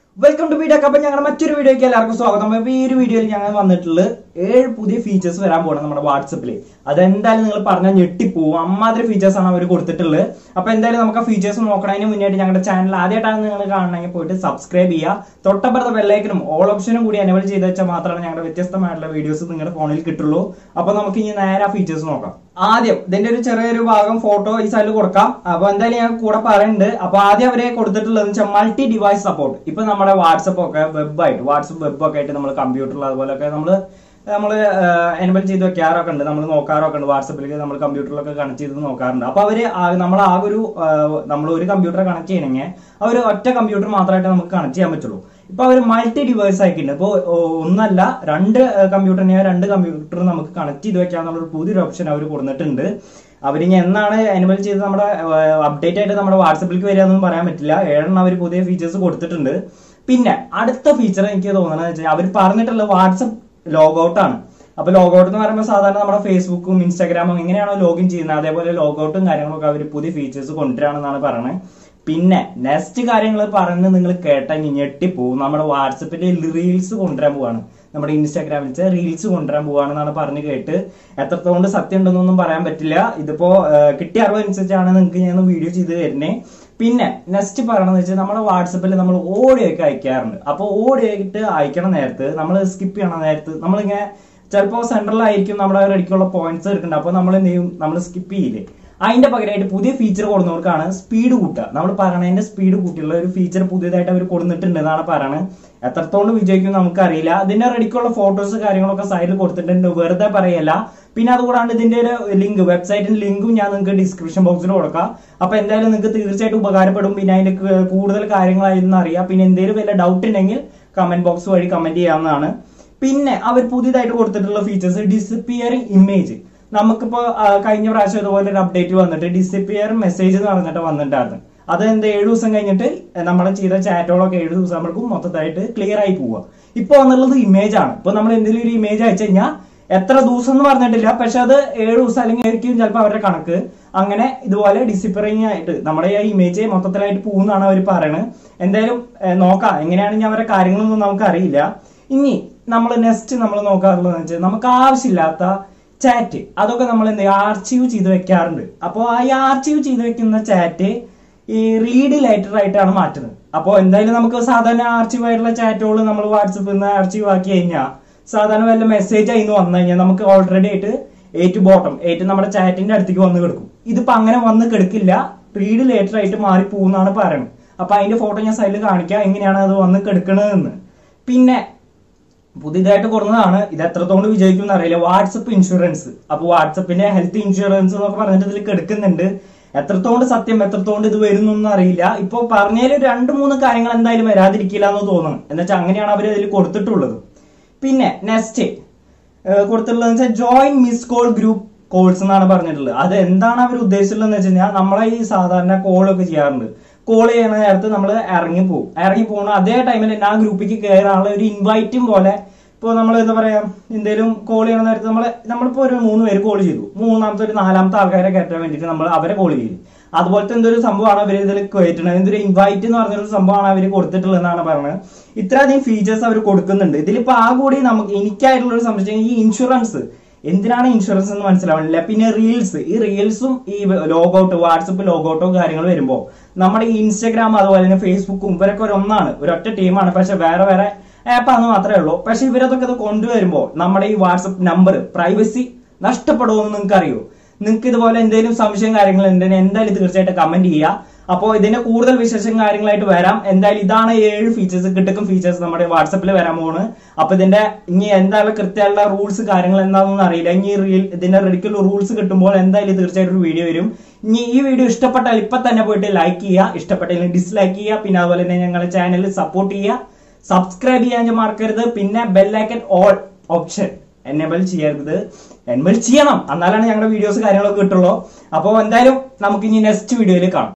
welcome to video അപ്പൊ ഞങ്ങളുടെ മറ്റൊരു വീഡിയോയ്ക്ക് എല്ലാവർക്കും സ്വാഗതം അപ്പൊ ഈ ഒരു വീഡിയോയിൽ ഞങ്ങൾ വന്നിട്ടുള്ളത് ഏഴ് പുതിയ ഫീച്ചേഴ്സ് വരാൻ പോകണം നമ്മുടെ വാട്സപ്പിൽ അതെന്തായാലും നിങ്ങൾ പറഞ്ഞാൽ ഞെട്ടിപ്പോവും അമ്മാതിരി ഫീച്ചേഴ്സ് ആണ് അവർ കൊടുത്തിട്ടുള്ളത് അപ്പൊ എന്തായാലും നമുക്ക് ആ ഫീച്ചേഴ്സ് നോക്കണതിന് മുന്നേറ്റ് ഞങ്ങളുടെ ചാനൽ ആദ്യമായിട്ടാണ് നിങ്ങൾ കാണണമെങ്കിൽ പോയിട്ട് സബ്സ്ക്രൈബ് ചെയ്യുക തൊട്ടപ്പുറത്തെ ബെല്ലൈക്കനും ഓൾ ഓപ്ഷനും കൂടി എനേബിൾ ചെയ്ത് വെച്ചാൽ മാത്രമാണ് ഞങ്ങളുടെ വ്യത്യസ്തമായിട്ടുള്ള വീഡിയോസ് നിങ്ങളുടെ ഫോണിൽ കിട്ടുള്ളൂ അപ്പൊ നമുക്ക് ഇനി നേരെ ആ ഫീച്ചേഴ്സ് നോക്കാം ആദ്യം ഇതിന്റെ ഒരു ചെറിയൊരു ഭാഗം ഫോട്ടോ ഈ സൈഡിൽ കൊടുക്കാം അപ്പൊ എന്തായാലും ഞാൻ കൂടെ പറയുന്നുണ്ട് അപ്പൊ ആദ്യം അവരെ കൊടുത്തിട്ടുള്ളത് വെച്ചാൽ മൾട്ടി ഡിവൈസ് സപ്പോർട്ട് ഇപ്പൊ നമ്മുടെ വാട്സപ്പ് ഒക്കെ വെബായിട്ട് വാട്സപ്പ് വെബ് ഒക്കെ ആയിട്ട് നമ്മൾ കമ്പ്യൂട്ടറിൽ അതുപോലൊക്കെ നമ്മൾ നമ്മൾ എനബിൾ ചെയ്ത് വെക്കാറൊക്കെ ഉണ്ട് നമ്മൾ നോക്കാറൊക്കെ ഉണ്ട് വാട്സപ്പിലേക്ക് നമ്മൾ കമ്പ്യൂട്ടറിലൊക്കെ കണക്ട് ചെയ്ത് നോക്കാറുണ്ട് അപ്പൊ അവര് നമ്മൾ ആകെ ഒരു നമ്മൾ ഒരു കമ്പ്യൂട്ടർ കണക്ട് ചെയ്യണമെങ്കിൽ അവർ ഒറ്റ കമ്പ്യൂട്ടർ മാത്രമായിട്ട് നമുക്ക് കണക്ട് ചെയ്യാൻ പറ്റുള്ളൂ ഇപ്പൊ അവർ മൾട്ടി ഡിവൈസ് ആക്കിയിട്ടുണ്ട് ഇപ്പൊ ഒന്നല്ല രണ്ട് കമ്പ്യൂട്ടറിനെ രണ്ട് കമ്പ്യൂട്ടർ നമുക്ക് കണക്ട് ചെയ്ത് വെക്കാന്നുള്ള ഒരു പുതിയൊരു ഓപ്ഷൻ അവർ കൊടുത്തിട്ടുണ്ട് അവരിനി എന്നാണ് എനബിൾ ചെയ്ത് നമ്മുടെ അപ്ഡേറ്റ് ആയിട്ട് നമ്മുടെ വാട്സപ്പിലേക്ക് വരിക എന്നൊന്നും പറയാൻ പറ്റില്ല ഏഴെണ്ണം അവർ പുതിയ ഫീച്ചേഴ്സ് കൊടുത്തിട്ടുണ്ട് പിന്നെ അടുത്ത ഫീച്ചർ എനിക്ക് തോന്നുന്നത് വെച്ചാൽ അവർ പറഞ്ഞിട്ടുള്ള വാട്സപ്പ് ലോഗൗട്ട് ആണ് അപ്പൊ ലോഗൗട്ട് എന്ന് പറയുമ്പോൾ സാധാരണ നമ്മുടെ ഫേസ്ബുക്കും ഇൻസ്റ്റാഗ്രാമും എങ്ങനെയാണോ ലോഗിൻ ചെയ്യുന്നത് അതേപോലെ ലോഗൗട്ടും കാര്യങ്ങളൊക്കെ അവർ പുതിയ ഫീച്ചേഴ്സ് കൊണ്ടുവരാണെന്നാണ് പറയുന്നത് പിന്നെ നെക്സ്റ്റ് കാര്യങ്ങൾ പറഞ്ഞ് നിങ്ങൾ കേട്ടെങ്കിൽ ഞെട്ടിപ്പോവും നമ്മുടെ വാട്സപ്പിൽ റീൽസ് കൊണ്ടുവരാൻ പോവാണ് നമ്മുടെ ഇൻസ്റ്റാഗ്രാമിൽ റീൽസ് കൊണ്ടുവരാൻ പോവാണെന്നാണ് പറഞ്ഞ് കേട്ട് എത്രത്തോണ്ട് സത്യം ഉണ്ടെന്നൊന്നും പറയാൻ പറ്റില്ല ഇതിപ്പോ കിട്ടിയ അറിവനുസരിച്ചാണ് നിങ്ങൾക്ക് ഞാൻ വീഡിയോ ചെയ്ത് തരുന്നേ പിന്നെ നെക്സ്റ്റ് പറയണമെന്ന് വെച്ചാൽ നമ്മുടെ വാട്സപ്പിൽ നമ്മൾ ഓഡിയോ ഒക്കെ അയക്കാറുണ്ട് അപ്പോൾ ഓഡിയോ ആയിട്ട് അയക്കണ നേരത്ത് നമ്മൾ സ്കിപ്പ് ചെയ്യണ നേരത്ത് നമ്മളിങ്ങനെ ചിലപ്പോൾ സെൻട്രലായിരിക്കും നമ്മുടെ ഇടയ്ക്കുള്ള പോയിന്റ്സ് എടുക്കേണ്ടത് അപ്പോൾ നമ്മൾ എന്ത് ചെയ്യും നമ്മൾ സ്കിപ്പ് ചെയ്യില്ലേ അതിന്റെ പകരമായിട്ട് പുതിയ ഫീച്ചർ കൊടുക്കുന്നവർക്കാണ് സ്പീഡ് കൂട്ടുക നമ്മൾ പറയണതിന്റെ സ്പീഡ് കൂട്ടിയുള്ള ഒരു ഫീച്ചർ പുതിയതായിട്ട് അവർ കൊടുത്തിട്ടുണ്ട് എന്നാണ് പറയുന്നത് എത്രത്തോളം വിജയിക്കും നമുക്കറിയില്ല അതിന്റെ റെഡിക്കുള്ള ഫോട്ടോസ് കാര്യങ്ങളൊക്കെ സൈഡിൽ കൊടുത്തിട്ടുണ്ട് വെറുതെ പറയല്ല പിന്നെ അതുകൂടാണ്ട് ഇതിന്റെ ഒരു ലിങ്ക് വെബ്സൈറ്റിന്റെ ലിങ്കും ഞാൻ നിങ്ങൾക്ക് ഡിസ്ക്രിപ്ഷൻ ബോക്സിൽ കൊടുക്കാം അപ്പൊ എന്തായാലും നിങ്ങൾക്ക് തീർച്ചയായിട്ടും ഉപകാരപ്പെടും പിന്നെ അതിന്റെ കൂടുതൽ കാര്യങ്ങളായിരുന്നു അറിയാം പിന്നെ എന്തെങ്കിലും വല്ല ഡൗട്ട് ഉണ്ടെങ്കിൽ കമന്റ് ബോക്സ് വഴി കമന്റ് ചെയ്യാവുന്നതാണ് പിന്നെ അവർ പുതിയതായിട്ട് കൊടുത്തിട്ടുള്ള ഫീച്ചേഴ്സ് ഡിസിപ്പിയറിംഗ് ഇമേജ് നമുക്കിപ്പോ കഴിഞ്ഞ പ്രാവശ്യം ഇതുപോലെ ഒരു അപ്ഡേറ്റ് വന്നിട്ട് ഡിസിപ്പിയർ മെസ്സേജ് എന്ന് പറഞ്ഞിട്ട് വന്നിട്ടായിരുന്നു അത് എന്ത് ഏഴു ദിവസം കഴിഞ്ഞിട്ട് നമ്മൾ ചെയ്ത ചാറ്റുകളൊക്കെ ഏഴു ദിവസം നമ്മൾക്ക് മൊത്തത്തായിട്ട് ക്ലിയർ ആയി പോവുക ഇപ്പൊ വന്നുള്ളത് ഇമേജ് ആണ് ഇപ്പൊ നമ്മൾ എന്തെങ്കിലും ഒരു ഇമേജ് അയച്ചു കഴിഞ്ഞാൽ എത്ര ദിവസം എന്ന് പറഞ്ഞിട്ടില്ല പക്ഷെ അത് ഏഴ് ദിവസം അല്ലെങ്കിൽ ആയിരിക്കും ചിലപ്പോൾ അവരുടെ കണക്ക് അങ്ങനെ ഇതുപോലെ ഡിസിപ്പറിങ് ആയിട്ട് നമ്മുടെ ഈ ഇമേജ് മൊത്തത്തിലായിട്ട് പോകുന്നതാണ് അവർ പറയുന്നത് എന്തായാലും നോക്കാം എങ്ങനെയാണെങ്കിൽ അവരുടെ കാര്യങ്ങളൊന്നും നമുക്ക് അറിയില്ല ഇനി നമ്മൾ നെക്സ്റ്റ് നമ്മൾ നോക്കാറുള്ളതെന്ന് വെച്ചാൽ നമുക്ക് ആവശ്യമില്ലാത്ത ചാറ്റ് അതൊക്കെ നമ്മൾ എന്ത് ആർച്ചീവ് ചെയ്ത് വെക്കാറുണ്ട് അപ്പോൾ ആ ഈ ആർച്ചീവ് ചെയ്ത് വെക്കുന്ന ചാറ്റ് ഈ റീഡ് ലെറ്റർ ആയിട്ടാണ് മാറ്റുന്നത് അപ്പോൾ എന്തായാലും നമുക്ക് സാധാരണ ആർച്ചീവ് ആയിട്ടുള്ള ചാറ്റുകൾ നമ്മൾ വാട്സപ്പിൽ നിന്ന് ആർച്ചീവ് ആക്കി കഴിഞ്ഞാൽ സാധാരണ വല്ല മെസ്സേജ് ആയി വന്നു കഴിഞ്ഞാൽ നമുക്ക് ഓൾറെഡി ആയിട്ട് എയ്റ്റ് ബോട്ടം എയ്റ്റ് നമ്മുടെ ചാറ്റിന്റെ അടുത്തേക്ക് വന്ന് കിടക്കും ഇതിപ്പോ അങ്ങനെ വന്ന് കിടക്കില്ല റീഡ് ലെറ്റർ ആയിട്ട് മാറി പോകുന്നാണ് പറയുന്നത് അപ്പൊ അതിന്റെ ഫോട്ടോ ഞാൻ സൈഡിൽ കാണിക്കാം എങ്ങനെയാണ് അത് വന്ന് കിടക്കണതെന്ന് പിന്നെ പുതിയതായിട്ട് കൊടുക്കുന്നതാണ് ഇത് എത്രത്തോളം വിജയിക്കും എന്ന് അറിയില്ല വാട്സപ്പ് ഇൻഷുറൻസ് അപ്പൊ വാട്സപ്പിന്റെ ഹെൽത്ത് ഇൻഷുറൻസ് എന്നൊക്കെ പറഞ്ഞിട്ട് ഇതിൽ കിടക്കുന്നുണ്ട് എത്രത്തോണ്ട് സത്യം എത്രത്തോണ്ട് ഇത് വരുന്നൊന്നും അറിയില്ല ഇപ്പൊ പറഞ്ഞതിൽ രണ്ട് മൂന്ന് കാര്യങ്ങൾ എന്തായാലും വരാതിരിക്കില്ല എന്ന് തോന്നുന്നു എന്നുവെച്ചാൽ അങ്ങനെയാണ് അവർ ഇതിൽ കൊടുത്തിട്ടുള്ളത് പിന്നെ നെക്സ്റ്റ് കൊടുത്തിട്ടുള്ളത് വെച്ചാൽ join miss call group calls എന്നാണ് പറഞ്ഞിട്ടുള്ളത് അത് എന്താണ് അവർ ഉദ്ദേശിച്ചിട്ടുള്ളത് വെച്ച് കഴിഞ്ഞാൽ നമ്മളെ ഈ സാധാരണ കോളൊക്കെ ചെയ്യാറുണ്ട് കോൾ ചെയ്യണ നേരത്ത് നമ്മൾ ഇറങ്ങി പോകും ഇറങ്ങി പോകുന്ന അതേ ടൈമിൽ ആ ഗ്രൂപ്പിലേക്ക് കയറാനുള്ള ഒരു ഇൻവൈറ്റും പോലെ ഇപ്പോൾ നമ്മൾ എന്താ പറയാ എന്തെങ്കിലും കോൾ ചെയ്യണ നേരത്ത് നമ്മൾ നമ്മളിപ്പോൾ ഒരു മൂന്ന് പേര് കോൾ ചെയ്തു മൂന്നാമത്തെ ഒരു നാലാമത്തെ ആൾക്കാരെ കയറ്റാൻ വേണ്ടിയിട്ട് നമ്മൾ അവരെ കോൾ ചെയ്യും അതുപോലത്തെ എന്തൊരു സംഭവമാണ് അവർ ഇതിൽ കയറ്റുന്നത് എന്തൊരു ഇൻവൈറ്റ് എന്ന് പറഞ്ഞൊരു സംഭവമാണ് അവർ കൊടുത്തിട്ടുള്ളതെന്നാണ് പറയുന്നത് ഇത്രയധികം ഫീച്ചേഴ്സ് അവർ കൊടുക്കുന്നുണ്ട് ഇതിലിപ്പോൾ ആ കൂടി നമുക്ക് എനിക്കായിട്ടുള്ള ഒരു സംശയം ഈ ഇൻഷുറൻസ് എന്തിനാണ് ഇൻഷുറൻസ് എന്ന് മനസ്സിലാവണില്ല പിന്നെ റീൽസ് ഈ റീൽസും ഈ ലോഗൗട്ട് വാട്സപ്പ് ലോഗൗട്ടോ കാര്യങ്ങൾ വരുമ്പോൾ നമ്മുടെ ഈ ഇൻസ്റ്റാഗ്രാം അതുപോലെ തന്നെ ഫേസ്ബുക്കും ഇവരൊക്കെ ഒരു ഒന്നാണ് ഒരൊറ്റ ടീമാണ് പക്ഷെ വേറെ വേറെ ആപ്പാന്ന് മാത്രമേ ഉള്ളൂ പക്ഷെ ഇവരതൊക്കെ ഇത് കൊണ്ടുവരുമ്പോൾ നമ്മുടെ ഈ വാട്സപ്പ് നമ്പർ പ്രൈവസി നഷ്ടപ്പെടുമെന്ന് നിങ്ങൾക്ക് അറിയോ നിങ്ങൾക്ക് ഇതുപോലെ എന്തെങ്കിലും സംശയം കാര്യങ്ങൾ ഉണ്ടെങ്കിൽ എന്തായാലും തീർച്ചയായിട്ടും കമന്റ് ചെയ്യുക അപ്പോൾ ഇതിന്റെ കൂടുതൽ വിശേഷം കാര്യങ്ങളായിട്ട് വരാം എന്തായാലും ഇതാണ് ഏഴ് ഫീച്ചേഴ്സ് കിട്ടുക്കും ഫീച്ചേഴ്സ് നമ്മുടെ വാട്സപ്പിൽ വരാൻ പോകുന്നത് അപ്പൊ ഇതിന്റെ ഇനി എന്തായാലും കൃത്യമായിട്ടുള്ള റൂൾസ് കാര്യങ്ങൾ എന്താണെന്ന് അറിയില്ല ഇനി റീൽ ഇതിന്റെ റെഡിക്കുള്ള റൂൾസ് കിട്ടുമ്പോൾ എന്തായാലും തീർച്ചയായിട്ടും ഒരു വീഡിയോ വരും ഇനി ഈ വീഡിയോ ഇഷ്ടപ്പെട്ടാൽ ഇപ്പൊ തന്നെ പോയിട്ട് ലൈക്ക് ചെയ്യുക ഇഷ്ടപ്പെട്ടില്ലെങ്കിൽ ഡിസ്ലൈക്ക് ചെയ്യുക പിന്നെ അതുപോലെ തന്നെ ഞങ്ങളുടെ ചാനൽ സപ്പോർട്ട് ചെയ്യുക സബ്സ്ക്രൈബ് ചെയ്യാൻ മറക്കരുത് പിന്നെ ബെല്ലൈക്കൻ ഓൾ ഓപ്ഷൻ എനേബിൾ ചെയ്യരുത് എനേബിൾ ചെയ്യണം എന്നാലാണ് ഞങ്ങളുടെ വീഡിയോസ് കാര്യങ്ങളൊക്കെ കിട്ടുള്ളൂ അപ്പോൾ എന്തായാലും നമുക്ക് ഇനി നെക്സ്റ്റ് വീഡിയോയിൽ കാണാം